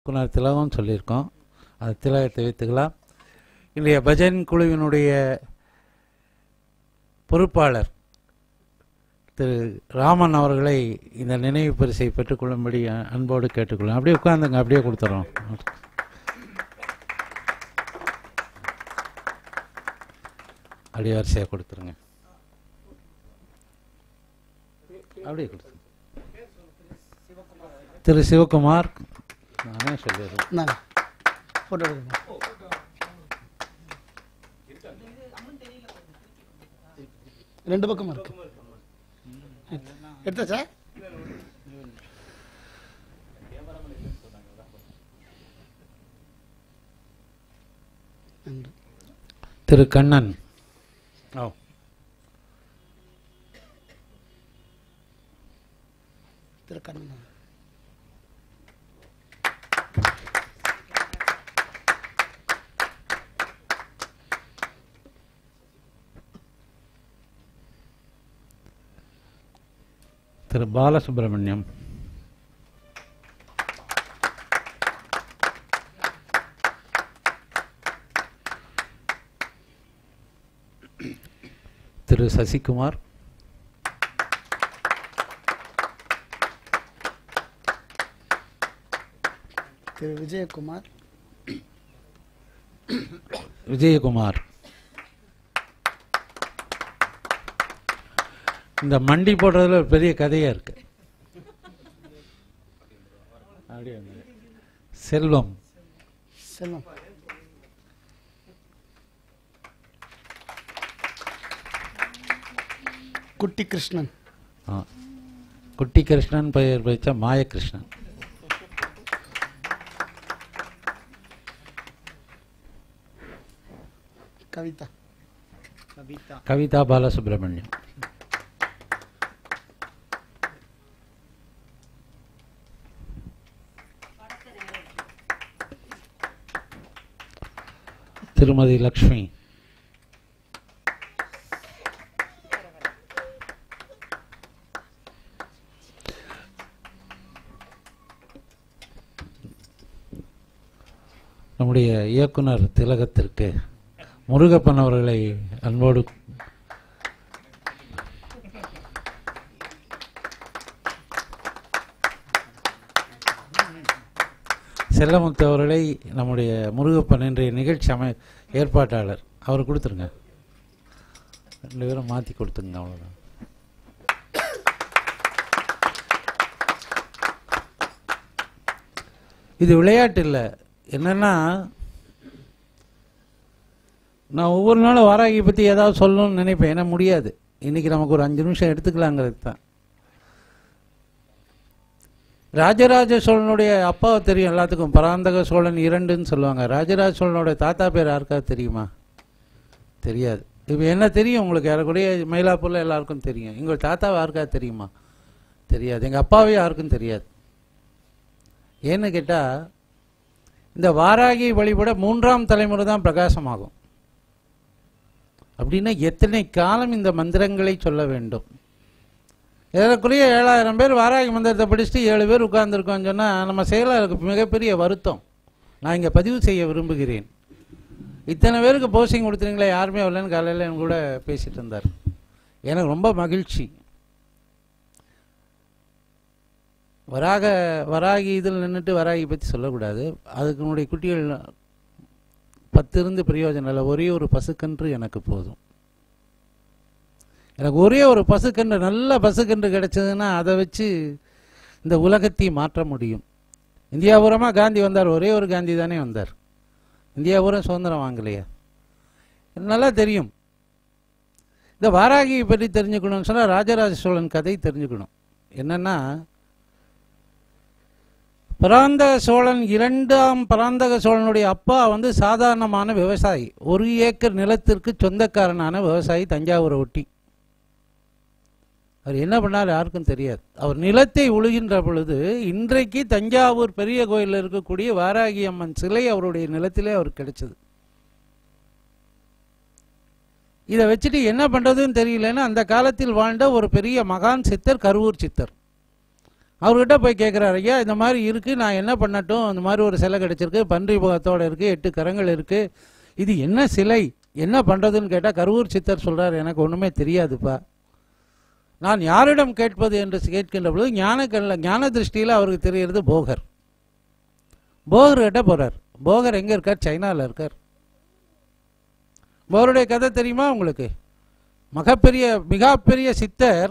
இயக்குனர் திலகம் சொல்லியிருக்கோம் அது திலகத்தை வைத்துக்கலாம் இன்றைய பஜன் குழுவினுடைய பொறுப்பாளர் திரு ராமன் அவர்களை இந்த நினைவு பரிசை பெற்றுக்கொள்ளும்படி அ- அன்போடு கேட்டுக்கொள்ளும் அப்படியே உட்காந்துங்க அப்படியே கொடுத்துறோம் அப்படியே வரிசையாக கொடுத்துருங்க அப்படியே கொடுத்துருங்க திரு சிவகுமார் நானே சொல்லிடுறேன் இந்தாங்க ஃபோட்டோ எடுக்கணும் ரெண்டு பக்கமும் இருக்கு எடுத்தாச்சா நன்றி திரு கண்ணன் ஓ திரு கண்ணன் திரு பாலசுப்ரமணியம் திரு சசிகுமார் திரு விஜயகுமார் விஜயகுமார் இந்த மண்டி போடுறதுல ஒரு பெரிய கதையா இருக்கு அப்படியே வந்து. செல்வம் செல்வம் குட்டி கிருஷ்ணன் ஆ. குட்டி கிருஷ்ணன் பெயர் வைச்ச மாயகிருஷ்ணன் கவிதா கவிதா பாலசுப்ரமணியம் திருமதி லக்ஷ்மி நம்முடைய இயக்குனர் திலகத்திற்கு முருகப்பன் அவர்களை அன்போடு செல்லமுத்து அவர்களை நம்முடைய முருகப்பன் இன்றைய நிகழ்ச்சி அமை ஏற்பாட்டாளர் அவர் கொடுத்துருங்க ரெண்டு பேரும் மாற்றி கொடுத்துங்க அவ்வளோதான் இது விளையாட்டு இல்லை என்னன்னா நான் ஒவ்வொரு நாளும் வாராகி பற்றி ஏதாவது சொல்லணும்னு நினைப்பேன் ஏன்னா முடியாது இன்னைக்கு நமக்கு ஒரு அஞ்சு நிமிஷம் எடுத்துக்கலாங்கிறது தான் ராஜராஜ சோழனுடைய அப்பாவை தெரியும் எல்லாத்துக்கும் பராந்தக சோழன் இரண்டுன்னு சொல்லுவாங்க ராஜராஜ சோழனுடைய தாத்தா பேர் யாருக்காவது தெரியுமா தெரியாது இப்போ என்ன தெரியும் உங்களுக்கு யாருக்குடைய மயிலாப்பூரில் எல்லாருக்கும் தெரியும் எங்கள் தாத்தாவை யாருக்காவது தெரியுமா தெரியாது எங்கள் அப்பாவே யாருக்கும் தெரியாது ஏன்னு கேட்டால் இந்த வாராகி வழிபட மூன்றாம் தலைமுறை தான் பிரகாசமாகும் அப்படின்னா எத்தனை காலம் இந்த மந்திரங்களை சொல்ல வேண்டும் ஏறக்குறைய ஏழாயிரம் பேர் வாராகி மந்திரத்தை படிச்சுட்டு ஏழு பேர் உட்கார்ந்துருக்கோம்னு சொன்னால் நம்ம செயலாளருக்கு மிகப்பெரிய வருத்தம் நான் இங்கே பதிவு செய்ய விரும்புகிறேன் இத்தனை பேருக்கு போஸ்டிங் கொடுத்துறீங்களே யாருமே வரலன்னு காலையில் என் கூட பேசிட்டு இருந்தார் எனக்கு ரொம்ப மகிழ்ச்சி வராக வராகி இதில் நின்றுட்டு வராகி பற்றி சொல்லக்கூடாது அதுக்கு உன்னுடைய குட்டிகள் பத்து இருந்து பிரயோஜனம் இல்லை ஒரே ஒரு பசுக்கன்று எனக்கு போதும் எனக்கு ஒரே ஒரு பசுக்கன்று நல்ல பசுக்கன்று கிடைச்சதுன்னா அதை வச்சு இந்த உலகத்தை மாற்ற முடியும் இந்தியாபுரமாக காந்தி வந்தார் ஒரே ஒரு காந்தி தானே வந்தார் இந்தியாபுரம் சுதந்திரம் வாங்கலையா எனக்கு நல்லா தெரியும் இந்த வாராகியை பற்றி தெரிஞ்சுக்கணும்னு சொன்னால் ராஜராஜ சோழன் கதை தெரிஞ்சுக்கணும் என்னன்னா பராந்தக சோழன் இரண்டாம் பராந்தக சோழனுடைய அப்பா வந்து சாதாரணமான விவசாயி ஒரு ஏக்கர் நிலத்திற்கு சொந்தக்காரனான விவசாயி தஞ்சாவூரை ஒட்டி அவர் என்ன பண்ணார் யாருக்கும் தெரியாது அவர் நிலத்தை உழுகின்ற பொழுது இன்றைக்கு தஞ்சாவூர் பெரிய கோயிலில் இருக்கக்கூடிய வாராகி அம்மன் சிலை அவருடைய நிலத்திலே அவர் கிடைச்சது இதை வச்சுட்டு என்ன பண்றதுன்னு தெரியலன்னா அந்த காலத்தில் வாழ்ந்த ஒரு பெரிய மகான் சித்தர் கருவூர் சித்தர் அவர்கிட்ட போய் கேட்குறாரு ஐயா இந்த மாதிரி இருக்குது நான் என்ன பண்ணட்டும் இந்த மாதிரி ஒரு சிலை கிடச்சிருக்கு பன்றி முகத்தோட இருக்குது எட்டு கரங்கள் இருக்குது இது என்ன சிலை என்ன பண்ணுறதுன்னு கேட்டால் கருவூர் சித்தர் சொல்கிறார் எனக்கு ஒன்றுமே தெரியாதுப்பா நான் யாரிடம் கேட்பது என்று கேட்கின்ற பொழுது ஞான கண்ல ஞான திருஷ்டியில் அவருக்கு தெரிகிறது போகர் போகர் கிட்ட போகிறார் போகர் எங்கே இருக்கார் சைனாவில் இருக்கார் போகருடைய கதை தெரியுமா உங்களுக்கு மகப்பெரிய மிகப்பெரிய சித்தர்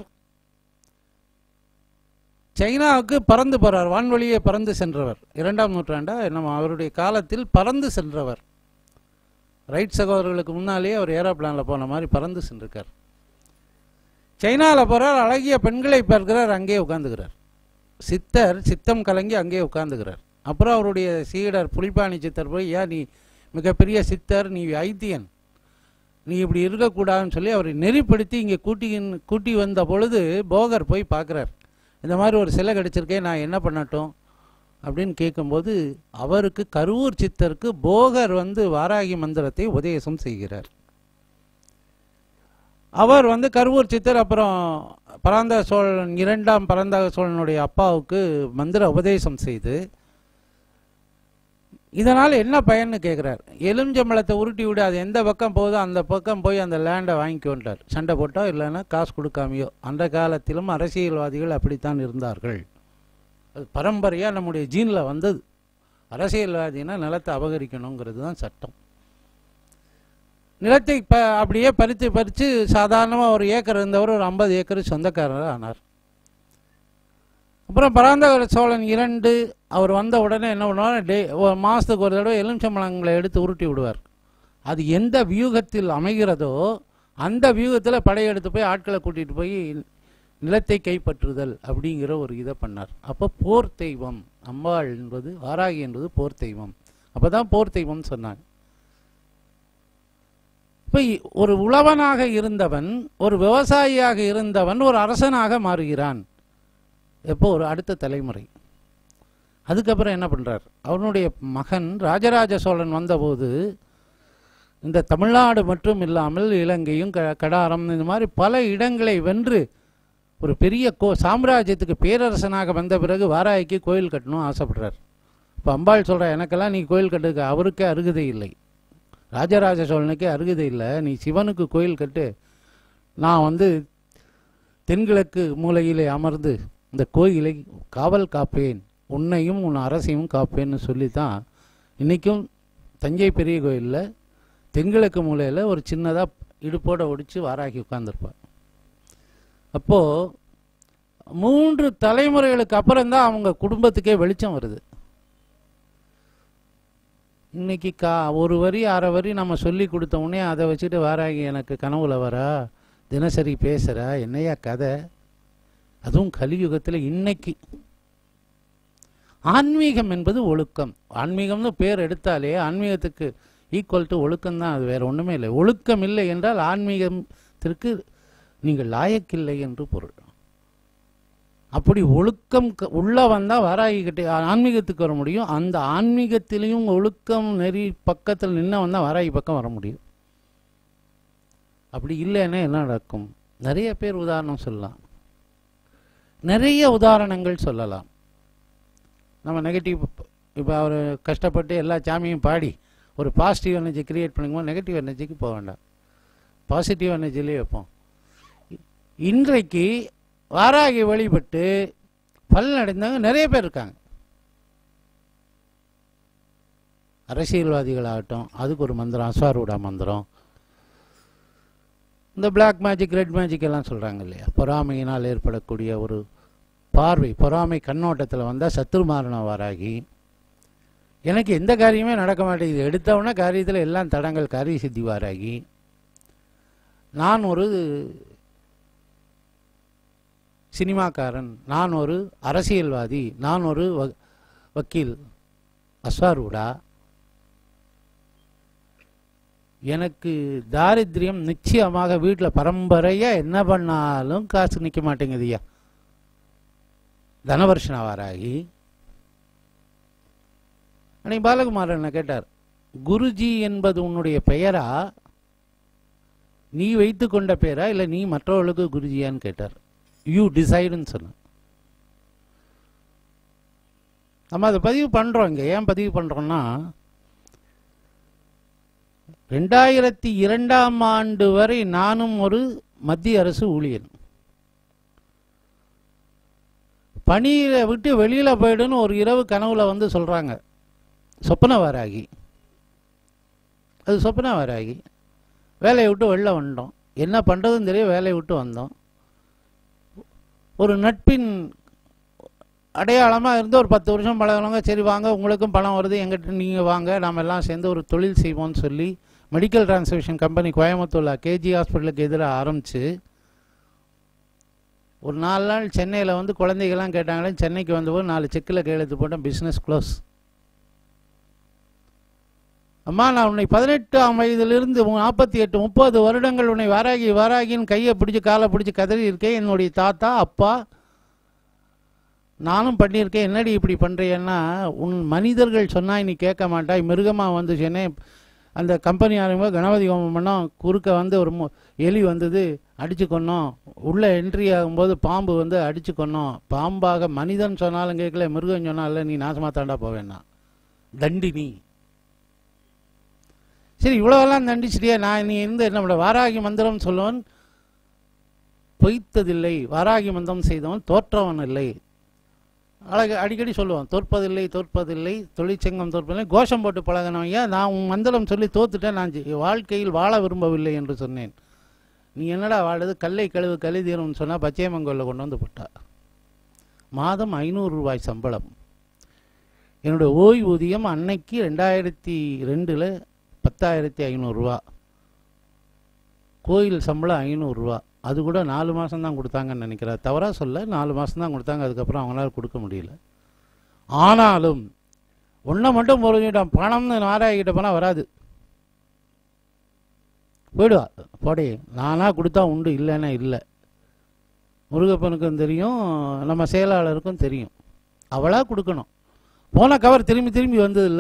சைனாவுக்கு பறந்து போறார் வான்வழியே பறந்து சென்றவர் இரண்டாம் நூற்றாண்டா நம்ம அவருடைய காலத்தில் பறந்து சென்றவர் ரைட் சகோதரர்களுக்கு முன்னாலேயே அவர் ஏரோப்ளானில் போன மாதிரி பறந்து சென்றிருக்கார் சைனாவில் போகிறார் அழகிய பெண்களை பார்க்கிறார் அங்கேயே உட்காந்துக்கிறார் சித்தர் சித்தம் கலங்கி அங்கேயே உட்காந்துக்கிறார் அப்புறம் அவருடைய சீடர் புலிப்பாணி சித்தர் போய் ஏன் நீ மிகப்பெரிய சித்தர் நீ ஐத்தியன் நீ இப்படி இருக்கக்கூடாதுன்னு சொல்லி அவரை நெறிப்படுத்தி இங்கே கூட்டி கூட்டி வந்த பொழுது போகர் போய் பார்க்குறார் இந்த மாதிரி ஒரு சிலை கிடச்சிருக்கேன் நான் என்ன பண்ணட்டும் அப்படின்னு கேட்கும்போது அவருக்கு கருவூர் சித்தருக்கு போகர் வந்து வாராகி மந்திரத்தை உபதேசம் செய்கிறார் அவர் வந்து கருவூர் சித்தர் அப்புறம் பராந்தக சோழன் இரண்டாம் பராந்தக சோழனுடைய அப்பாவுக்கு மந்திர உபதேசம் செய்து இதனால் என்ன பயன்னு கேட்குறார் எலுமிச்சம்பழத்தை உருட்டி விடு அது எந்த பக்கம் போகுதோ அந்த பக்கம் போய் அந்த லேண்டை வாங்கிக்கோன்றார் சண்டை போட்டோ இல்லைன்னா காசு கொடுக்காமையோ அந்த காலத்திலும் அரசியல்வாதிகள் அப்படித்தான் இருந்தார்கள் அது பரம்பரையாக நம்முடைய ஜீனில் வந்தது அரசியல்வாதினா நிலத்தை அபகரிக்கணுங்கிறது தான் சட்டம் நிலத்தை ப அப்படியே பறித்து பறித்து சாதாரணமாக ஒரு ஏக்கர் இருந்தவர் ஒரு ஐம்பது ஏக்கர் சொந்தக்காரர் ஆனார் அப்புறம் பராந்தக சோழன் இரண்டு அவர் வந்த உடனே என்ன பண்ணுவார் டே ஒரு மாதத்துக்கு ஒரு தடவை எலுமிச்சம்பழங்களை எடுத்து உருட்டி விடுவார் அது எந்த வியூகத்தில் அமைகிறதோ அந்த வியூகத்தில் படையெடுத்து போய் ஆட்களை கூட்டிகிட்டு போய் நிலத்தை கைப்பற்றுதல் அப்படிங்கிற ஒரு இதை பண்ணார் அப்போ போர் தெய்வம் அம்பாள் என்பது வாராகி என்பது போர் தெய்வம் அப்போ தான் போர் தெய்வம் சொன்னாங்க இப்போ ஒரு உழவனாக இருந்தவன் ஒரு விவசாயியாக இருந்தவன் ஒரு அரசனாக மாறுகிறான் எப்போ ஒரு அடுத்த தலைமுறை அதுக்கப்புறம் என்ன பண்ணுறார் அவனுடைய மகன் ராஜராஜ சோழன் வந்தபோது இந்த தமிழ்நாடு மட்டும் இல்லாமல் இலங்கையும் க கடாரம் இந்த மாதிரி பல இடங்களை வென்று ஒரு பெரிய கோ சாம்ராஜ்யத்துக்கு பேரரசனாக வந்த பிறகு வாராய்க்கு கோயில் கட்டணும் ஆசைப்படுறார் இப்போ அம்பாள் சொல்கிற எனக்கெல்லாம் நீ கோயில் கட்டுக்கு அவருக்கே அருகதை இல்லை ராஜராஜ சோழனுக்கே அருகதை இல்லை நீ சிவனுக்கு கோயில் கட்டு நான் வந்து தென்கிழக்கு மூலையிலே அமர்ந்து இந்த கோயிலை காவல் காப்பேன் உன்னையும் உன் அரசையும் காப்பேன்னு சொல்லி தான் இன்றைக்கும் தஞ்சை பெரிய கோயிலில் தென்கிழக்கு மூலையில் ஒரு சின்னதாக இடுப்போட ஒடிச்சு வாராகி உட்காந்துருப்பார் அப்போது மூன்று தலைமுறைகளுக்கு அப்புறம் தான் அவங்க குடும்பத்துக்கே வெளிச்சம் வருது இன்னைக்கு கா ஒரு வரி அரை வரி நம்ம சொல்லி கொடுத்த உடனே அதை வச்சுட்டு வாராகி எனக்கு கனவுல வரா தினசரி பேசுகிறா என்னையா கதை அதுவும் கலியுகத்தில் இன்னைக்கு ஆன்மீகம் என்பது ஒழுக்கம் ஆன்மீகம்னு பேர் எடுத்தாலே ஆன்மீகத்துக்கு ஈக்குவல் டு ஒழுக்கம் தான் அது வேற ஒன்றுமே இல்லை ஒழுக்கம் இல்லை என்றால் ஆன்மீகத்திற்கு நீங்கள் லாயக்கில்லை என்று பொருள் அப்படி ஒழுக்கம் க- உள்ள வந்தால் வாராகி கிட்டே ஆன்மீகத்துக்கு வர முடியும் அந்த ஆன்மீகத்திலையும் ஒழுக்கம் நெறி பக்கத்தில் நின்று வந்தால் வாராகி பக்கம் வர முடியும் அப்படி இல்லைன்னா என்ன நடக்கும் நிறைய பேர் உதாரணம் சொல்லலாம் நிறைய உதாரணங்கள் சொல்லலாம் நம்ம நெகட்டிவ் இப்போ அவர் கஷ்டப்பட்டு எல்லா சாமியும் பாடி ஒரு பாசிட்டிவ் எனர்ஜி கிரியேட் பண்ணும்போது நெகட்டிவ் எனர்ஜிக்கு போக வேண்டாம் பாசிட்டிவ் எனர்ஜிலே வைப்போம் இ- இன்றைக்கு வாராகி வழிபட்டு பலன் அடைந்தவங்க நிறைய பேர் இருக்காங்க அரசியல்வாதிகளாகட்டும் அதுக்கு ஒரு மந்திரம் அஸ்வாரூடா மந்திரம் இந்த பிளாக் மேஜிக் ரெட் மேஜிக் எல்லாம் சொல்கிறாங்க இல்லையா பொறாமையினால் ஏற்படக்கூடிய ஒரு பார்வை பொறாமை கண்ணோட்டத்தில் வந்தால் சத்துருமாரணம் வாராகி எனக்கு எந்த காரியமே நடக்க மாட்டேங்குது எடுத்தவொடனே காரியத்தில் எல்லாம் தடங்கள் காரிய சித்தி வாராகி நான் ஒரு சினிமாக்காரன் நான் ஒரு அரசியல்வாதி நான் ஒரு வ- வக்கீல் அஸ்வாரூடா எனக்கு தாரித்ரியம் நிச்சயமாக வீட்டில் பரம்பரையாக என்ன பண்ணாலும் காசு நிற்க மாட்டேங்குதுய்யா தனவர்ஷனா வாராகி அன்னைக்கு பாலகுமாரன் என்ன கேட்டார் குருஜி என்பது உன்னுடைய பெயரா நீ வைத்து கொண்ட பேரா இல்லை நீ மற்றவர்களுக்கு குருஜியான்னு கேட்டார் யூ டிசைடுன்னு சொன்ன நம்ம அதை பதிவு பண்ணுறோம் இங்கே ஏன் பதிவு பண்ணுறோம்னா ரெண்டாயிரத்தி இரண்டாம் ஆண்டு வரை நானும் ஒரு மத்திய அரசு ஊழியர் பணியில விட்டு வெளியில போயிடுன்னு ஒரு இரவு கனவுல வந்து சொல்றாங்க சொப்பன வாராகி அது சொப்பன வாராகி வேலையை விட்டு வெளில வந்தோம் என்ன பண்றதுன்னு தெரிய வேலையை விட்டு வந்தோம் ஒரு நட்பின் அடையாளமா இருந்து ஒரு பத்து வருஷம் பழகினவங்க சரி வாங்க உங்களுக்கும் பணம் வருது எங்கிட்ட நீங்க வாங்க நாம எல்லாம் சேர்ந்து ஒரு தொழில் செய்வோம்னு சொல்லி மெடிக்கல் டிரான்ஸ்மிஷன் கம்பெனி கோயம்புத்தூர்ல கேஜி ஹாஸ்பிட்டலுக்கு எதிராக ஆரம்பிச்சு ஒரு நாலு நாள் சென்னையில் வந்து குழந்தைகள்லாம் கேட்டாங்களே சென்னைக்கு வந்தபோது நாலு செக்கில் கையெழுத்து போட்டேன் பிஸ்னஸ் க்ளோஸ் அம்மா நான் உன்னை பதினெட்டாம் வயதிலிருந்து நாற்பத்தி எட்டு முப்பது வருடங்கள் உன்னை வாராகி வாராகின்னு கையை பிடிச்சி காலை பிடிச்சி கதறி இருக்கேன் என்னுடைய தாத்தா அப்பா நானும் பண்ணியிருக்கேன் என்னடி இப்படி பண்ணுறியன்னா உன் மனிதர்கள் சொன்னால் நீ கேட்க மாட்டாய் மிருகமாக வந்து சென்னை அந்த கம்பெனி ஆரம்பிக்கும் கணபதி ஹோமம் பண்ணோம் குறுக்க வந்து ஒரு மு- எலி வந்தது அடிச்சு கொன்னோம் உள்ளே என்ட்ரி ஆகும்போது பாம்பு வந்து அடிச்சு கொன்னோம் பாம்பாக மனிதன் சொன்னாலும் கேட்கல மிருகம் சொன்னால நீ நாசமா தாண்டா போவேன்னா தண்டினி சரி இவ்வளவெல்லாம் தண்டிச்சிட்டியா நான் நீ இருந்து என்ன பண்ண வாராகி மந்திரம் சொல்லுவன் பொய்த்ததில்லை வாராகி மந்திரம் செய்தவன் தோற்றவன் இல்லை அழகு அடிக்கடி சொல்லுவான் தோற்பதில்லை தோற்பதில்லை தொழிற்சங்கம் தோற்பதில்லை கோஷம் போட்டு பழகினவங்க நான் உன் மந்திரம் சொல்லி தோத்துட்டேன் நான் ஜெ- வாழ்க்கையில் வாழ விரும்பவில்லை என்று சொன்னேன் நீ என்னடா வாழுது கல்லை கழுவு கலை தீரும்னு சொன்னால் பச்சையமங்கோலில் கொண்டு வந்து போட்டா மாதம் ஐநூறு ரூபாய் சம்பளம் என்னுடைய ஓய்வூதியம் அன்னைக்கு ரெண்டாயிரத்தி ரெண்டில் பத்தாயிரத்தி ஐநூறுரூவா கோயில் சம்பளம் ஐநூறுரூவா அது கூட நாலு மாதம் தான் கொடுத்தாங்கன்னு நினைக்கிறேன் தவறாக சொல்ல நாலு மாதம் தான் கொடுத்தாங்க அதுக்கப்புறம் அவங்களால கொடுக்க முடியல ஆனாலும் ஒன்றை மட்டும் புரிஞ்சுட்டான் பணம்னு நாராயகிட்ட போனால் வராது போயிடுவா போடே நானாக கொடுத்தா உண்டு இல்லைன்னா இல்லை முருகப்பனுக்கும் தெரியும் நம்ம செயலாளருக்கும் தெரியும் அவளா கொடுக்கணும் போன கவர் திரும்பி திரும்பி வந்ததில்ல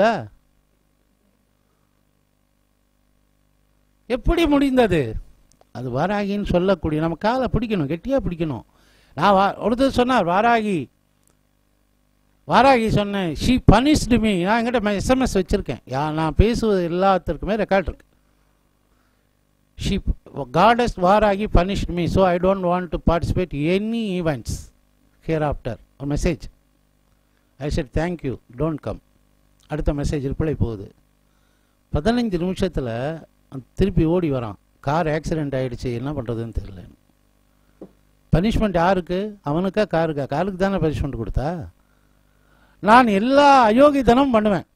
எப்படி முடிந்தது அது வாராகின்னு சொல்லக்கூடிய நம்ம காலை பிடிக்கணும் கெட்டியாக பிடிக்கணும் நான் வா ஒருத்தர் சொன்னார் வாராகி வாராகி சொன்னேன் ஷீ பனிஷ்டு மீ நான் என்கிட்ட எஸ்எம்எஸ் வச்சுருக்கேன் யா நான் பேசுவது எல்லாத்திற்குமே ரெக்கார்ட் இருக்கு she goddess Varahi punished me so I don't want to participate any events here after ஒரு message I said thank you don't come அடுத்த மெசேஜ் ரிப்ளை போகுது பதினஞ்சு நிமிஷத்தில் திருப்பி ஓடி வரான் கார் ஆக்சிடென்ட் ஆயிடுச்சு என்ன பண்ணுறதுன்னு தெரியல பனிஷ்மெண்ட் யாருக்கு அவனுக்கா காருக்கா காருக்கு தானே பனிஷ்மெண்ட் கொடுத்தா நான் எல்லா அயோக்கியத்தனம் பண்ணுவேன்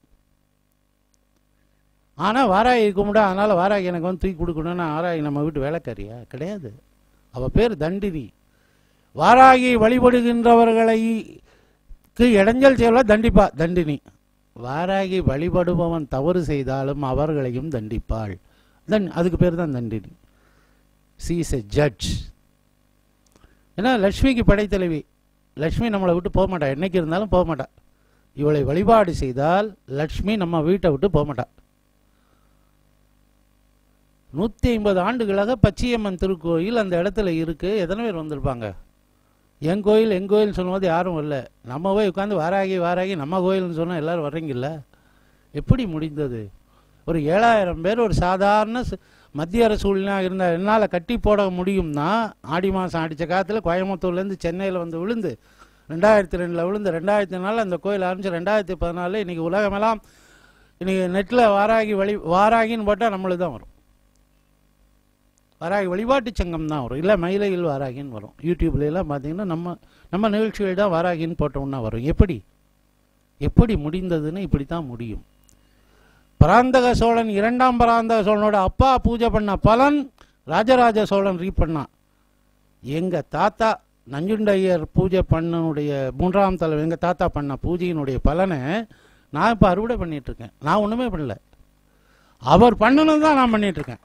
ஆனால் வாராகி கும்பிடா அதனால் வாராகி எனக்கு வந்து தூக்கி கொடுக்கணும்னா வாராகி நம்ம வீட்டு வேலைக்காரியா கிடையாது அவள் பேர் தண்டினி வாராகி வழிபடுகின்றவர்களை க்கு இடைஞ்சல் செய்யல தண்டிப்பா தண்டினி வாராகி வழிபடுபவன் தவறு செய்தாலும் அவர்களையும் தண்டிப்பாள் தன் அதுக்கு பேர் தான் Dandini she is a judge ஏன்னா லக்ஷ்மிக்கு படைத்தலைவி லக்ஷ்மி நம்மளை விட்டு போக மாட்டா என்னைக்கு இருந்தாலும் போக மாட்டா இவளை வழிபாடு செய்தால் லக்ஷ்மி நம்ம வீட்டை விட்டு போக மாட்டா நூற்றி ஐம்பது ஆண்டுகளாக பச்சையம்மன் திருக்கோயில் அந்த இடத்துல இருக்கு எத்தனை பேர் வந்திருப்பாங்க என் கோயில் என் கோயில் சொல்லும்போது யாரும் இல்லை நம்ம போய் உட்காந்து வாராகி வாராகி நம்ம கோயில்னு சொன்னால் எல்லாரும் வர்றீங்கல்ல எப்படி முடிந்தது ஒரு ஏழாயிரம் பேர் ஒரு சாதாரண ச- மத்திய அரசு ஊழியனாக இருந்த என்னால் கட்டி போட முடியும்னா ஆடி மாதம் அடித்த காலத்தில் கோயம்புத்தூர்லேருந்து சென்னையில் வந்து விழுந்து ரெண்டாயிரத்தி ரெண்டில் விழுந்து ரெண்டாயிரத்தி நாலில் அந்த கோயில் ஆரம்பிச்சு ரெண்டாயிரத்தி பதினாலில் இன்றைக்கி உலகமெல்லாம் இன்றைக்கி நெட்டில் வாராகி வழி வாராகின்னு போட்டால் நம்மளுக்கு தான் வரும் வாராகி வழிபாட்டு சங்கம் தான் வரும் இல்லை மயிலையில் வாராகின்னு வரும் யூடியூப்ல எல்லாம் பார்த்தீங்கன்னா நம்ம நம்ம நிகழ்ச்சிகள் தான் வாராகின்னு போட்டோம்னா வரும் எப்படி எப்படி முடிந்ததுன்னு இப்படி தான் முடியும் பராந்தக சோழன் இரண்டாம் பராந்தக சோழனோட அப்பா பூஜை பண்ண பலன் ராஜராஜ சோழன் ரீ பண்ணான் எங்க தாத்தா நஞ்சுண்டையர் பூஜை பண்ணனுடைய மூன்றாம் தலைவர் எங்க தாத்தா பண்ண பூஜையினுடைய பலனை நான் இப்போ அறுவடை பண்ணிட்டு இருக்கேன் நான் ஒண்ணுமே பண்ணல அவர் பண்ணணும் தான் நான் பண்ணிட்டு இருக்கேன்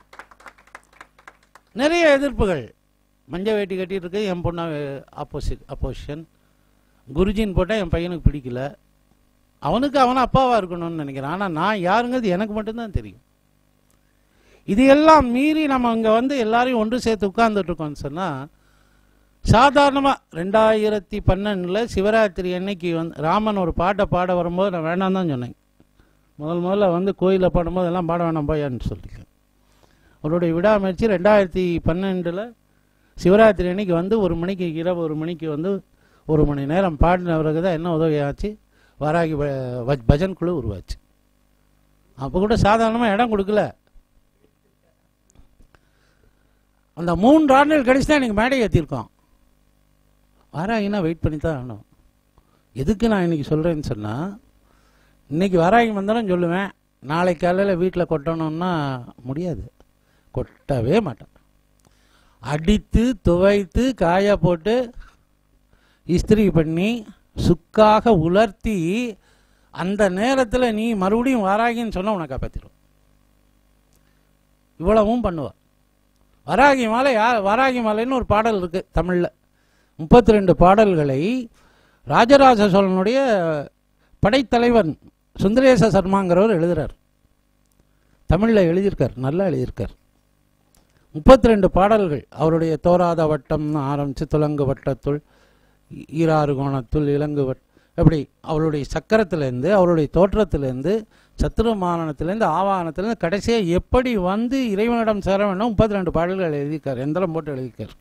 நிறைய எதிர்ப்புகள் மஞ்ச வேட்டி கட்டிட்டு இருக்கு என் பொண்ணா ஆப்போசிட் அப்போசிஷன் குருஜின்னு போட்டால் என் பையனுக்கு பிடிக்கல அவனுக்கு அவனை அப்பாவா இருக்கணும்னு நினைக்கிறேன் ஆனால் நான் யாருங்கிறது எனக்கு மட்டும்தான் தெரியும் இது எல்லாம் மீறி நம்ம இங்கே வந்து எல்லாரையும் ஒன்று சேர்த்து உட்கார்ந்துட்டு இருக்கோம்னு சொன்னால் சாதாரணமாக ரெண்டாயிரத்தி பன்னெண்டில் சிவராத்திரி அன்னைக்கு வந்து ராமன் ஒரு பாட்டை பாட வரும்போது நான் வேணாம் தான் சொன்னேன் முதல் முதல்ல வந்து கோயிலில் பாடும்போது எல்லாம் பாட வேணாம் போயான்னு சொல்லிட்டேன் அவருடைய விடாமுயற்சி ரெண்டாயிரத்தி பன்னெண்டில் சிவராத்திரி அன்னைக்கு வந்து ஒரு மணிக்கு இரவு ஒரு மணிக்கு வந்து ஒரு மணி நேரம் பாடின பிறகு தான் என்ன உதவி ஆச்சு வராகி ப- வ- பஜன் குழு உருவாச்சு அப்போ கூட சாதாரணமாக இடம் கொடுக்கல அந்த மூன்று ஆண்டுகள் கழிச்சு தான் எனக்கு மேடை ஏற்றிருக்கோம் வாராகினா வெயிட் பண்ணி தான் ஆகணும் எதுக்கு நான் இன்னைக்கு சொல்கிறேன்னு சொன்னால் இன்னைக்கு வாராகி வந்தாலும் சொல்லுவேன் நாளை காலையில் வீட்டில் கொட்டணும்னா முடியாது கொட்டவே மாட்டேன் அடித்து துவைத்து காய போட்டு இஸ்திரி பண்ணி சுக்காக உலர்த்தி அந்த நேரத்தில் நீ மறுபடியும் வாராகின்னு சொன்னால் உன்னை காப்பாற்றிடும் இவ்வளவும் பண்ணுவா வராகி மாலை யா வராகி மாலைன்னு ஒரு பாடல் இருக்கு தமிழில் முப்பத்தி ரெண்டு பாடல்களை ராஜராஜ சோழனுடைய படைத்தலைவன் சுந்தரேச சர்மாங்கிறவர் எழுதுறார் தமிழில் எழுதியிருக்கார் நல்லா எழுதியிருக்கார் முப்பத்தி ரெண்டு பாடல்கள் அவருடைய தோராத வட்டம்னு ஆரம்பித்து துலங்கு வட்டத்துள் ஈ- ஈராறு கோணத்துள் இலங்கு வட் எப்படி அவருடைய சக்கரத்திலேருந்து அவருடைய தோற்றத்திலேருந்து சத்துருமானத்திலேருந்து ஆவாகனத்திலேருந்து கடைசியாக எப்படி வந்து இறைவனிடம் சேர வேண்டும் முப்பத்தி ரெண்டு பாடல்கள் எழுதியிருக்கார் எந்திரம் போட்டு எழுதியிருக்கார்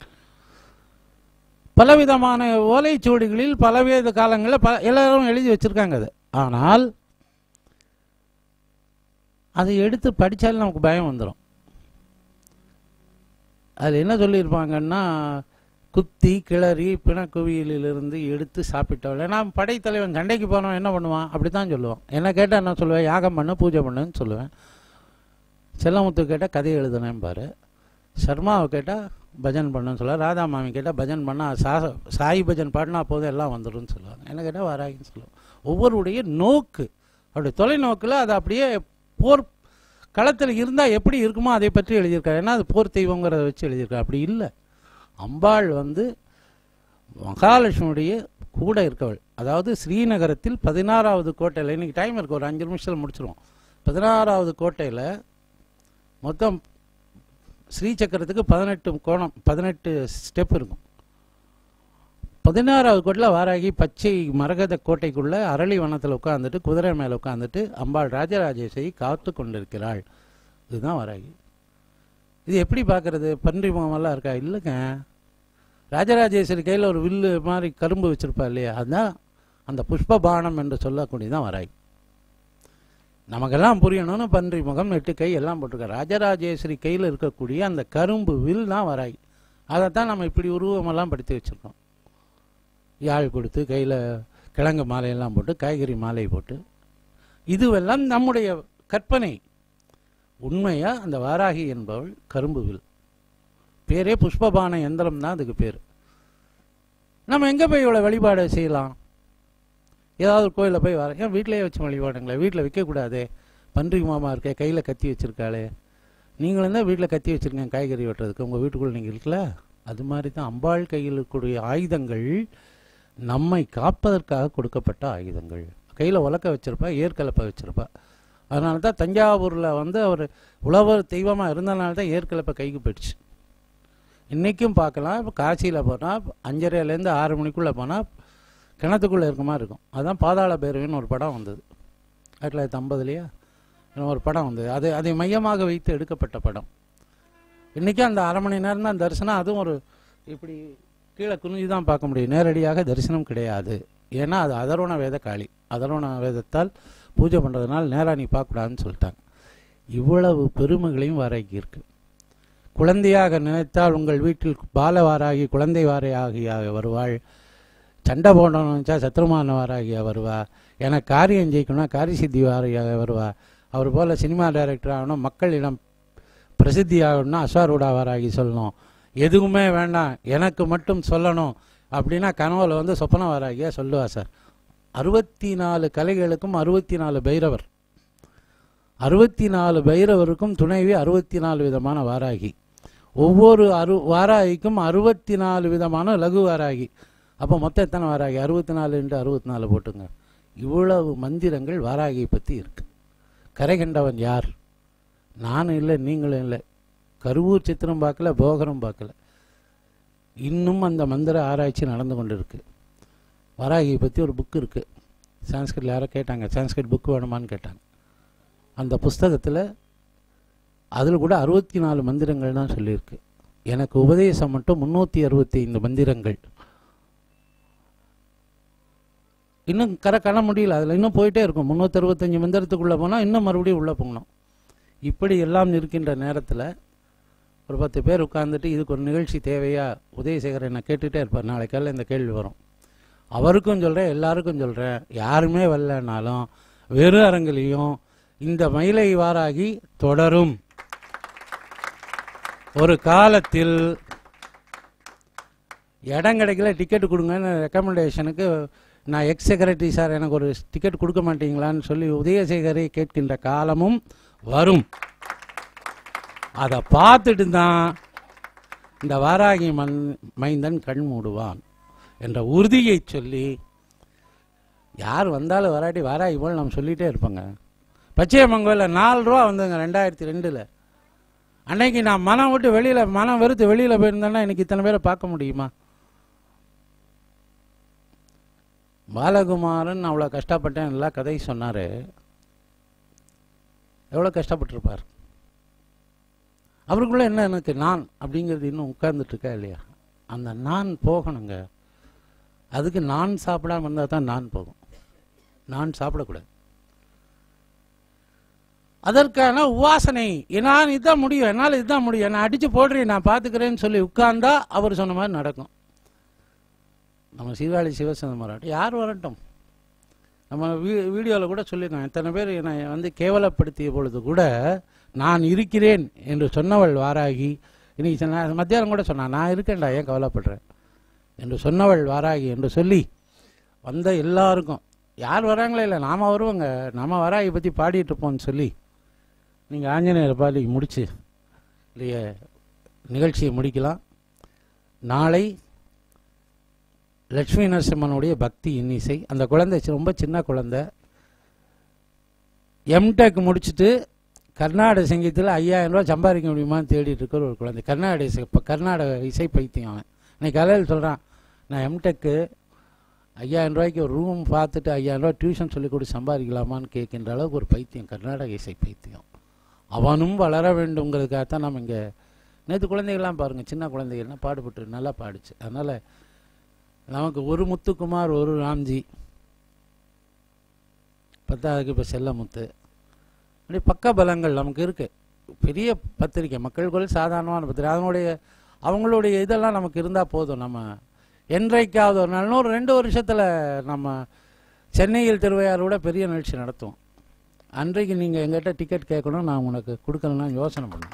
பலவிதமான ஓலைச்சுவடிகளில் பலவித காலங்களில் பல எல்லாரும் எழுதி வச்சிருக்காங்க அது ஆனால் அதை எடுத்து படித்தாலும் நமக்கு பயம் வந்துடும் அதில் என்ன சொல்லியிருப்பாங்கன்னா குத்தி கிளறி பிணக்குவியலிலிருந்து எடுத்து சாப்பிட்டவள் ஏன்னா படைத்தலைவன் சண்டைக்கு போனவன் என்ன பண்ணுவான் அப்படி தான் சொல்லுவான் என்ன கேட்டால் என்ன சொல்லுவேன் யாகம் பண்ணு பூஜை பண்ணுன்னு சொல்லுவேன் செல்லமுத்து கேட்டால் கதை எழுதுனேன் பாரு சர்மாவை கேட்டால் பஜன் பண்ணுன்னு சொல்லுவார் ராதா மாமி கேட்டால் பஜன் பண்ணால் சா சாய் பஜன் பாடினா போதும் எல்லாம் வந்துடும்னு சொல்லுவாங்க என்ன கேட்டால் வராகின்னு சொல்லுவாங்க ஒவ்வொருடைய நோக்கு அப்படி தொலைநோக்கில் அது அப்படியே போர் களத்தில் இருந்தால் எப்படி இருக்குமோ அதை பற்றி எழுதியிருக்காரு ஏன்னா அது போர் தெய்வங்கிறத வச்சு எழுதியிருக்காரு அப்படி இல்லை அம்பாள் வந்து மகாலட்சுமியுடைய கூட இருக்கவள் அதாவது ஸ்ரீநகரத்தில் பதினாறாவது கோட்டையில் இன்னைக்கு டைம் இருக்கு ஒரு அஞ்சு நிமிஷத்தில் முடிச்சிருவோம் பதினாறாவது கோட்டையில் மொத்தம் ஸ்ரீசக்கரத்துக்கு பதினெட்டு கோணம் பதினெட்டு ஸ்டெப் இருக்கும் பதினாறாவது கோட்டில் வாராகி பச்சை மரகத கோட்டைக்குள்ள அரளி வனத்தில் உட்காந்துட்டு குதிரை மேலே உட்காந்துட்டு அம்பாள் ராஜராஜேஸ்வரி காத்து கொண்டிருக்கிறாள் இதுதான் வாராகி இது எப்படி பார்க்கறது பன்றி முகமெல்லாம் இருக்கா இல்லைங்க ராஜராஜேஸ்வரி கையில் ஒரு வில்லு மாதிரி கரும்பு வச்சிருப்பா இல்லையா அதுதான் அந்த புஷ்ப பானம் என்று சொல்லக்கூடியதான் வராகி நமக்கெல்லாம் புரியணும்னு பன்றி முகம் எட்டு கை எல்லாம் போட்டிருக்காரு ராஜராஜேஸ்வரி கையில் இருக்கக்கூடிய அந்த கரும்பு வில் தான் வராகி அதைத்தான் நம்ம இப்படி உருவமெல்லாம் படுத்தி வச்சிருக்கோம் யாழ் கொடுத்து கையில் கிழங்கு மாலையெல்லாம் போட்டு காய்கறி மாலை போட்டு இதுவெல்லாம் நம்முடைய கற்பனை உண்மையா அந்த வாராகி என்பவள் கரும்பு வில் பேரே புஷ்பபான எந்திரம் தான் அதுக்கு பேர் நம்ம எங்கே போய் இவ்வளோ வழிபாடு செய்யலாம் ஏதாவது ஒரு கோயிலில் போய் வர ஏன் வீட்டிலேயே வச்சு வழிபாடுங்களேன் வீட்டில் வைக்கக்கூடாதே பன்றி மாமா இருக்கே கையில் கத்தி வச்சிருக்காளே நீங்களும் தான் வீட்டில் கத்தி வச்சிருக்கீங்க காய்கறி வெட்டுறதுக்கு உங்கள் வீட்டுக்குள்ளே நீங்கள் இருக்கல அது மாதிரி தான் அம்பாள் கையில் இருக்கக்கூடிய ஆயுதங்கள் நம்மை காப்பதற்காக கொடுக்கப்பட்ட ஆயுதங்கள் கையில் உலக்க வச்சிருப்பா ஏற்கலப்பை வச்சிருப்பா அதனால தான் தஞ்சாவூரில் வந்து அவர் உழவர் தெய்வமாக இருந்தனால தான் ஏற்கலப்பை கைக்கு போயிடுச்சு இன்றைக்கும் பார்க்கலாம் இப்போ காசியில் போனால் அஞ்சரைலேருந்து ஆறு மணிக்குள்ளே போனால் கிணத்துக்குள்ளே இருக்க மாதிரி இருக்கும் அதுதான் பாதாள பைரவின்னு ஒரு படம் வந்தது ஆயிரத்தி தொள்ளாயிரத்தி ஐம்பதுலையா ஒரு படம் வந்தது அது அதை மையமாக வைத்து எடுக்கப்பட்ட படம் இன்றைக்கும் அந்த அரை மணி நேரம் தான் தரிசனம் அதுவும் ஒரு இப்படி கீழே குனிஞ்சு தான் பார்க்க முடியும் நேரடியாக தரிசனம் கிடையாது ஏன்னா அது அதர்வண வேத காளி அதர்வண வேதத்தால் பூஜை பண்ணுறதுனால நேராக நீ பார்க்கக்கூடாதுன்னு சொல்லிட்டாங்க இவ்வளவு பெருமைகளையும் வாராகி இருக்கு குழந்தையாக நினைத்தால் உங்கள் வீட்டில் பாலவாராகி குழந்தை வாரையாகியாக வருவாள் சண்டை போடணும்னு நினச்சா சத்ருமான வாராகியா வருவா எனக்கு காரியம் ஜெயிக்கணும்னா காரிய சித்தி வாரியாக வருவா அவர் போல் சினிமா டைரக்டர் ஆகணும் மக்களிடம் பிரசித்தி ஆகணும்னா அஸ்வாரூடா வாராகி சொல்லணும் எதுவுமே வேண்டாம் எனக்கு மட்டும் சொல்லணும் அப்படின்னா கனவுல வந்து சொப்பன வாராகியா சொல்லுவா சார் அறுபத்தி நாலு கலைகளுக்கும் அறுபத்தி நாலு பைரவர் அறுபத்தி நாலு பைரவருக்கும் துணைவி அறுபத்தி நாலு விதமான வாராகி ஒவ்வொரு அரு வாராகிக்கும் அறுபத்தி நாலு விதமான லகு வாராகி அப்போ மொத்தம் எத்தனை வாராகி அறுபத்தி நாலு இன்ட்டு அறுபத்தி நாலு போட்டுங்க இவ்வளவு மந்திரங்கள் வாராகியை பற்றி இருக்கு கரை கண்டவன் யார் நானும் இல்லை நீங்களும் இல்லை கருவூர் சித்திரம் பார்க்கல போகரும் பார்க்கல இன்னும் அந்த மந்திர ஆராய்ச்சி நடந்து கொண்டு இருக்கு வராகியை பற்றி ஒரு புக்கு இருக்குது சான்ஸ்கிரிட்ல யாரோ கேட்டாங்க சான்ஸ்கிரிட் புக்கு வேணுமான்னு கேட்டாங்க அந்த புஸ்தகத்தில் அதில் கூட அறுபத்தி நாலு மந்திரங்கள் தான் சொல்லியிருக்கு எனக்கு உபதேசம் மட்டும் முந்நூற்றி அறுபத்தி ஐந்து மந்திரங்கள் இன்னும் கரை காண முடியல அதில் இன்னும் போயிட்டே இருக்கும் முந்நூற்றி அறுபத்தஞ்சு மந்திரத்துக்குள்ளே போனால் இன்னும் மறுபடியும் உள்ளே போகணும் இப்படி எல்லாம் இருக்கின்ற நேரத்தில் ஒரு பத்து பேர் உட்கார்ந்துட்டு இதுக்கு ஒரு நிகழ்ச்சி தேவையா உதயசேகர் என்னை கேட்டுகிட்டே இருப்பார் நாளைக்கால இந்த கேள்வி வரும் அவருக்கும் சொல்கிறேன் எல்லாருக்கும் சொல்கிறேன் யாருமே வரலனாலும் வெறு அரங்கிலையும் இந்த மயிலை வாராகி தொடரும் ஒரு காலத்தில் இடம் கிடைக்கல டிக்கெட் கொடுங்கன்னு ரெக்கமெண்டேஷனுக்கு நான் எக்ஸ் செக்ரட்டரி சார் எனக்கு ஒரு டிக்கெட் கொடுக்க மாட்டீங்களான்னு சொல்லி உதயசேகரை கேட்கின்ற காலமும் வரும் அதை பார்த்துட்டு தான் இந்த வாராகி மன் மைந்தன் கண் மூடுவான் என்ற உறுதியை சொல்லி யார் வந்தாலும் வராட்டி வாராகி போல் நம்ம சொல்லிகிட்டே இருப்போங்க பச்சையம்மங்கோயில் நாலு ரூபா வந்ததுங்க ரெண்டாயிரத்தி ரெண்டில் அன்னைக்கு நான் மனம் விட்டு வெளியில் மனம் வெறுத்து வெளியில் போயிருந்தேன்னா எனக்கு இத்தனை பேரை பார்க்க முடியுமா பாலகுமாரன் அவ்வளோ கஷ்டப்பட்டேன் எல்லா கதையும் சொன்னார் எவ்வளோ கஷ்டப்பட்டிருப்பார் அவருக்குள்ள என்ன எனக்கு நான் அப்படிங்கிறது இன்னும் உட்கார்ந்துட்டு இருக்கா இல்லையா அந்த நான் போகணுங்க அதுக்கு நான் சாப்பிடாம இருந்தால் தான் நான் போகும் நான் சாப்பிடக்கூடாது அதற்கான உவாசனை நான் இதுதான் முடியும் என்னால் இதுதான் முடியும் நான் அடித்து போடுறேன் நான் பார்த்துக்கிறேன்னு சொல்லி உட்கார்ந்தா அவர் சொன்ன மாதிரி நடக்கும் நம்ம சீர்காழி சிவசிதம்பரம் யார் வரட்டும் நம்ம வீ வீடியோவில் கூட சொல்லியிருக்கோம் எத்தனை பேர் என்னை வந்து கேவலப்படுத்திய பொழுது கூட நான் இருக்கிறேன் என்று சொன்னவள் வாராகி இன்னைக்கு சொன்ன மத்தியானம் கூட சொன்னான் நான் இருக்கேன்டா ஏன் கவலைப்படுறேன் என்று சொன்னவள் வாராகி என்று சொல்லி வந்த எல்லாருக்கும் யார் வராங்களே இல்லை நாம வருவோங்க நாம வராகி பற்றி பாடிட்டு இருப்போம்னு சொல்லி நீங்கள் ஆஞ்சநேயர் பாடி முடிச்சு இல்லையே நிகழ்ச்சியை முடிக்கலாம் நாளை லட்சுமி நரசிம்மனுடைய பக்தி இன்னிசை அந்த குழந்தை சி- ரொம்ப சின்ன குழந்தை எம்டெக் முடிச்சுட்டு கர்நாடக சங்கீதத்தில் ஐயாயிரம் ரூபாய் சம்பாதிக்க முடியுமான்னு தேடிட்டு இருக்கிற ஒரு குழந்தை கர்நாடக இசை இப்போ கர்நாடக இசை பைத்தியம் அவன் இன்னைக்கு காலையில் சொல்கிறான் நான் எம்டெக்கு ஐயாயிரம் ரூபாய்க்கு ஒரு ரூம் பார்த்துட்டு ஐயாயிரம் ரூபாய் டியூஷன் சொல்லி கொடுத்து சம்பாதிக்கலாமான்னு கேட்கின்ற அளவுக்கு ஒரு பைத்தியம் கர்நாடக இசை பைத்தியம் அவனும் வளர வேண்டுங்கிறதுக்காகத்தான் நம்ம இங்கே நேற்று குழந்தைகள்லாம் பாருங்கள் சின்ன குழந்தைகள்லாம் பாடுபட்டு நல்லா பாடுச்சு அதனால் நமக்கு ஒரு முத்துக்குமார் ஒரு ராம்ஜி பத்தாவதுக்கு இப்போ செல்லமுத்து அப்படி பக்க பலங்கள் நமக்கு இருக்கு பெரிய பத்திரிக்கை மக்கள் குரல் சாதாரணமான பத்திரிக்கை அதனுடைய அவங்களுடைய இதெல்லாம் நமக்கு இருந்தால் போதும் நம்ம என்றைக்காவது ஒரு நாள் இன்னொரு ரெண்டு வருஷத்தில் நம்ம சென்னையில் திருவையாரோட பெரிய நிகழ்ச்சி நடத்துவோம் அன்றைக்கு நீங்கள் எங்கிட்ட டிக்கெட் கேட்கணும் நான் உனக்கு கொடுக்கலன்னா யோசனை பண்ணுவேன்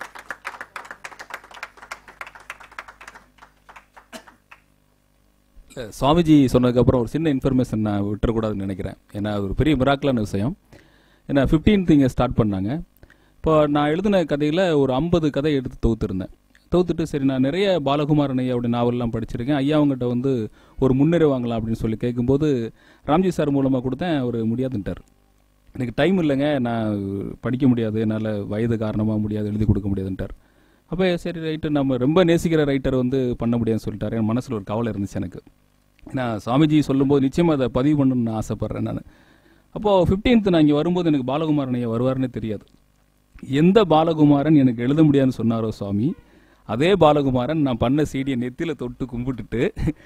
இல்ல, சுவாமிஜி சொன்னதுக்கப்புறம் ஒரு சின்ன இன்ஃபர்மேஷன் நான் விட்டுறக்கூடாதுன்னு நினைக்கிறேன் ஏன்னா அது ஒரு பெரிய மிராக்கலான விஷயம் ஏன்னா ஃபிஃப்டீன்த் இங்கே ஸ்டார்ட் பண்ணாங்க இப்போ நான் எழுதின கதையில் ஒரு ஐம்பது கதை எடுத்து தொகுத்திருந்தேன் தொகுத்துட்டு சரி நான் நிறைய பாலகுமாரன் ஐயாவுடைய நாவல்லாம் படிச்சிருக்கேன் ஐயா அவங்ககிட்ட வந்து ஒரு முன்னேறி வாங்கலாம் அப்படின்னு சொல்லி கேட்கும்போது ராம்ஜி சார் மூலமாக கொடுத்தேன் அவர் முடியாதுன்ட்டார் எனக்கு டைம் இல்லைங்க நான் படிக்க முடியாது என்னால் வயது காரணமாக முடியாது எழுதி கொடுக்க முடியாதுன்ட்டார் அப்போ சரி ரைட்டு நம்ம ரொம்ப நேசிக்கிற ரைட்டர் வந்து பண்ண முடியாதுன்னு சொல்லிட்டாரு என் மனசில் ஒரு கவலை இருந்துச்சு எனக்கு நான் சுவாமிஜி சொல்லும்போது நிச்சயமாக அதை பதிவு பண்ணணும்னு ஆசைப்பட்றேன் நான் அப்போது ஃபிஃப்டீன்த் நான் இங்கே வரும்போது எனக்கு பாலகுமாரன் ஐயா வருவாருன்னே தெரியாது எந்த பாலகுமாரன் எனக்கு எழுத முடியாதுன்னு சொன்னாரோ சுவாமி அதே பாலகுமாரன் நான் பண்ண சீடியை நெத்தியில் தொட்டு கும்பிட்டுட்டு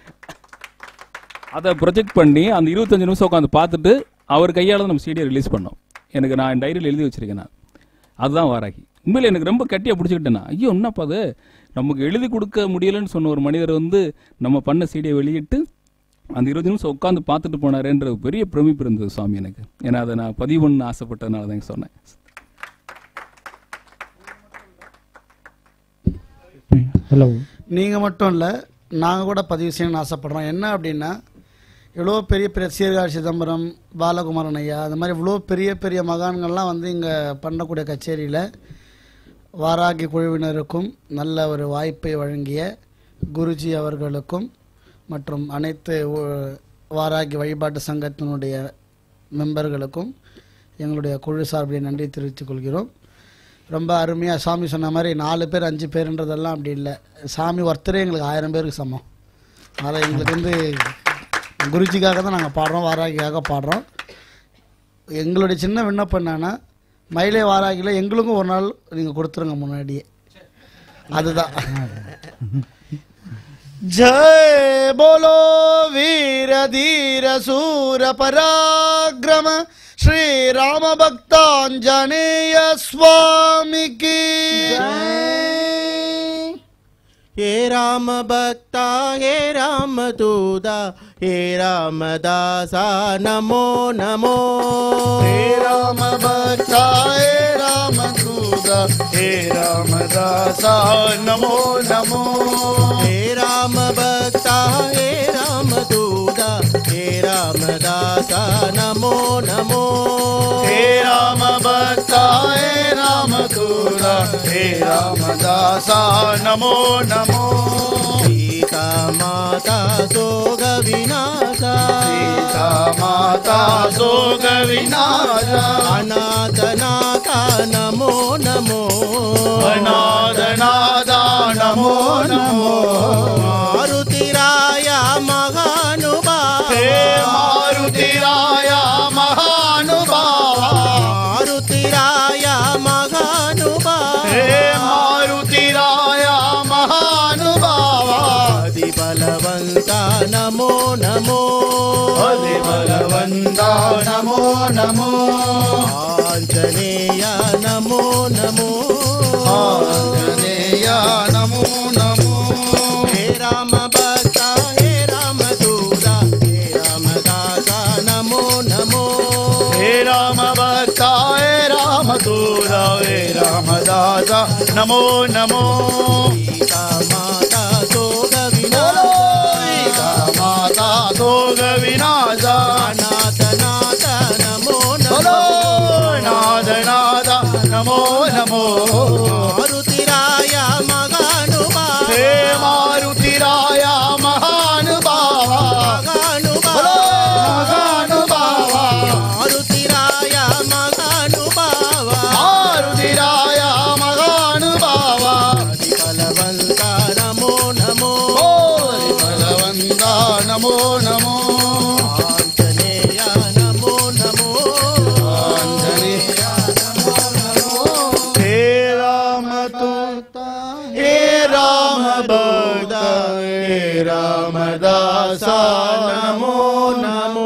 அதை ப்ரொஜெக்ட் பண்ணி அந்த இருபத்தஞ்சு நிமிஷம் உட்காந்து பார்த்துட்டு அவர் கையால் தான் நம்ம சீடியை ரிலீஸ் பண்ணோம் எனக்கு நான் டைரியில் எழுதி வச்சிருக்கேன் நான் அதுதான் வாராகி உண்மையில எனக்கு ரொம்ப கட்டியாக பிடிச்சிக்கிட்டேன் நான். ஐயோ என்னப்பா அது நமக்கு எழுதி கொடுக்க முடியலன்னு சொன்ன ஒரு மனிதர் வந்து நம்ம பண்ண சீடியை வெளியிட்டு அந்த இருபது நிமிஷம் உட்காந்து பார்த்துட்டு போனாரேன்ற ஒரு பெரிய பிரமிப்பு இருந்தது சுவாமி எனக்கு ஏன்னா அதை நான் பதிவு பண்ண ஆசைப்பட்டதுனால தான் சொன்னேன் ஹலோ நீங்கள் மட்டும் இல்லை நாங்கள் கூட பதிவு செய்யணும்னு ஆசைப்படுறோம் என்ன அப்படின்னா இவ்வளோ பெரிய பெரிய சீர்காழி சிதம்பரம் பாலகுமாரன் ஐயா அந்த மாதிரி இவ்வளோ பெரிய பெரிய மகான்கள்லாம் வந்து இங்கே பண்ணக்கூடிய கச்சேரியில் வாராகி குழுவினருக்கும் நல்ல ஒரு வாய்ப்பை வழங்கிய குருஜி அவர்களுக்கும் மற்றும் அனைத்து ஊ- வாராகி வழிபாட்டு சங்கத்தினுடைய மெம்பர்களுக்கும் எங்களுடைய குழு சார்பில் நன்றி தெரிவித்துக் கொள்கிறோம் ரொம்ப அருமையாக சாமி சொன்ன மாதிரி நாலு பேர் அஞ்சு பேருன்றதெல்லாம் அப்படி இல்லை சாமி ஒருத்தரே எங்களுக்கு ஆயிரம் பேருக்கு சமம் அதனால் எங்களுக்கு வந்து குருஜிக்காக தான் நாங்கள் பாடுறோம் வாராகிக்காக பாடுறோம் எங்களுடைய சின்ன விண்ணப்பம் என்னன்னா மயிலே வாராகியில் எங்களுக்கும் ஒரு நாள் நீங்கள் கொடுத்துருங்க முன்னாடியே அதுதான் जय बोलो वीर धीर सूर पराक्रम श्री राम भक्तांजनेय स्वामी की हे राम भक्ता हे राम दूदा हे रामदासा नमो नमो हे राम भक्ता हे राम दूदा हे राम दासा नमो नमो हे राम भक्ता हे राम दूदा हे रामदासा नमो नमो हे राम भक्ता हे राम दूदा हे राम दासा नमो नमो सीता माता सोग विनाशा सीता माता सोग विनाशा अनाथनाथा नमो नमो अनादनादा नमो नमो मारुतिराय महानुभा हे मारुतिराय महानुभावा मारुतिराय महानुभा हे मारुतिराय महानुभावा बलवन्ता नमो नमो बलवन्ता नमो नमो आञ्जनेय नमो नमो आञ्जनेय नमो नमो हे राम भक्ता हे राम दूरा हे रामदासा नमो नमो हे राम भक्ता हे राम दूरा हे रामदासा नमो नमो सीता माता सोग बोलो विनाशा सीता माता सोग विनाशा नाथ नाथ नमो बोलो नमो नाद नाद नमो नमो मारुतिराय महानुभा हे मारुतिराय महानुभावा बोलो महानुभावा मारुतिराय महानुभावा मारुतिराय महानुभावा बलवन्ता नमो नमो बोल बलवन्ता नमो नमो आञ्जनेय नमो नमो आञ्जनेय हे राम तूता हे राम भक्त हे रामदासा नमो नमो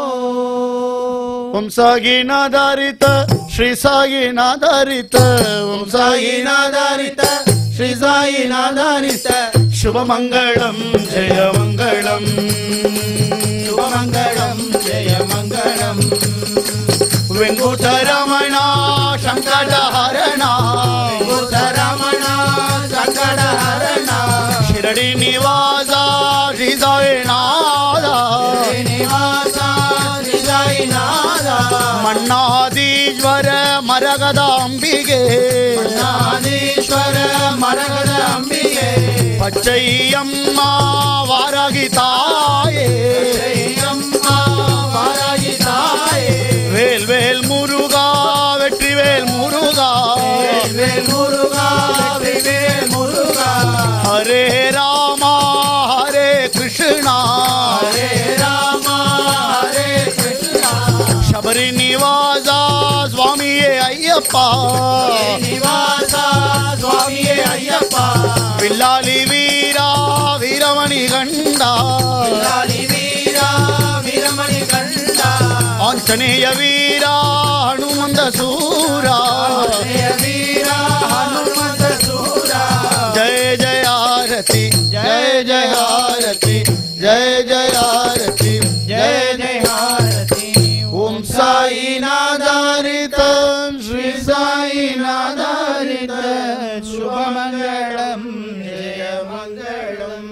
ओम सागीनाधारित श्री सागीनाधारित ओम सागीनाधारित श्री साईनाधारित शुभमङ्गलं जयमङ्गलम् शुभमङ्गलं जय मङ्गलम् वेङ्कुटरमणा शङ्कटहरणा रमणा सङ्कटहरणा शिरडी निवासा श्रीसाईनादा श्रीनिवासा श्रीसाईनाथा मन्नादीश्वर मरगदाम्बिगे ನಾದೀಶ್ವರ ಮರಗದ ಅಂಬಿಗೆ பச்சையம்மா வாரகிதாயே ಅಮ್ಮ ವಾರಾಗಿ ತಾಯೇ வேல் வேல் முருகா வெற்றிவேல் முருகா ವೇಲ್ ಮುರುಗ ವೇಲ್ ಮುರುಗ ஹரே ராமா ஹரே கிருஷ்ணா ಹರೇ ರಾಮ ಹರೇ ಕೃಷ್ಣ ಶಬರಿ ನಿವಾಸ ಸ್ವಾಮಿಯೇ ஐயப்பா ನಿವಾಸ ಸ್ವಾಮಿಯೇ ಅಯ್ಯಪ್ಪ வில்லாலி வீரா வீரமணி கண்டா ಲಾಲಿ ವೀರ ವೀರಮಣಿ ಕಂಡ ஆஞ்சநேய வீரா ஹனுமந்த சூரா ಜಯ ವೀರ ಹನುಮಂತ ಸೂರ ஜெய ஜெய ஆரதி ஜெய ஜெய ஆரதி ஜெய ஜெய ஆரதி ಜಯ ಜಯ ಹಾರತಿ ஓம் சாயிநாதாரித ஸ்ரீ சாயிநாதாரித ಶುಭಮಂಗಳಂ ಜಯ ಮಂಗಳಂ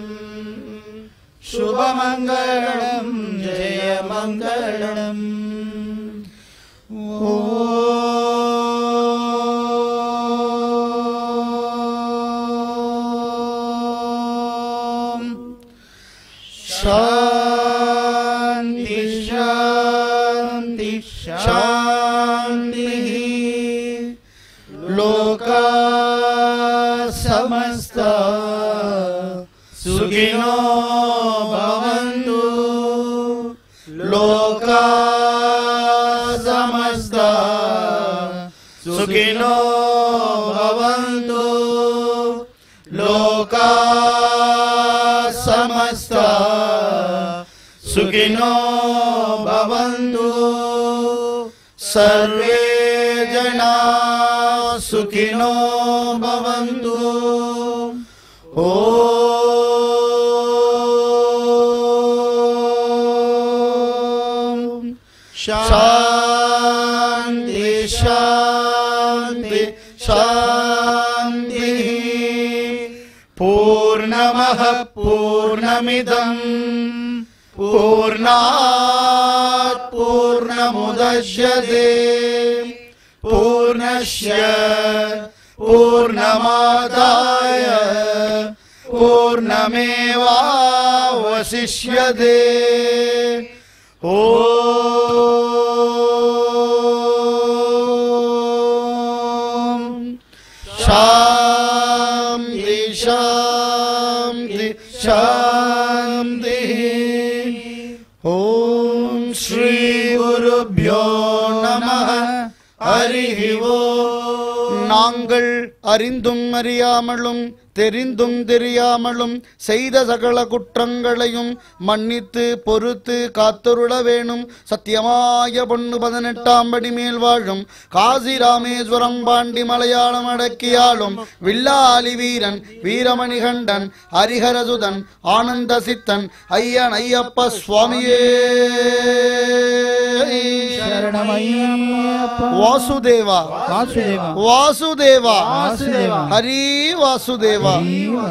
ಶುಭಮಂಗಳಂ ಜಯ ಮಂಗಳಂ ஓம் சாந்தி சாந்தி சாந்தி லோக सुखिनो भवन्तु लोका समस्ता सुखिनो भवन्तु लोका समस्ता सुखिनो भवन्तु सर्वे जना सुखिनो भवन्तु ॐ शान्ति शान्ति शान्तिः पूर्णमः पूर्णमिदम् पूर्णात् पूर्णमुदश्यते पूर्णस्य पूर्णमादाय पूर्णमेवावशिष्यते ॐ शान्ति शान्ति शान्तिः ॐ श्रीगुरुभ्यो नमः हरिः वो நாங்கள் அறிந்தும் அறியாமலும் தெரிந்தும் தெரியாமலும் செய்த சகல குற்றங்களையும் மன்னித்து பொறுத்து காத்தருள வேணும் சத்தியமாய பொண்ணு பதினெட்டாம் படி மேல் வாழும் காசி ராமேஸ்வரம் பாண்டி மலையாளம் அடக்கியாலும் வில்லாலி வீரன் வீரமணிகண்டன் ஹரிஹரசுதன் ஆனந்த சித்தன் ஐயன் ஐயப்ப சுவாமியே शरणमय्यप्प வாசுதேவா वासुदेव வாசுதேவா வாசுதேவா. ஹரி வாசுதேவா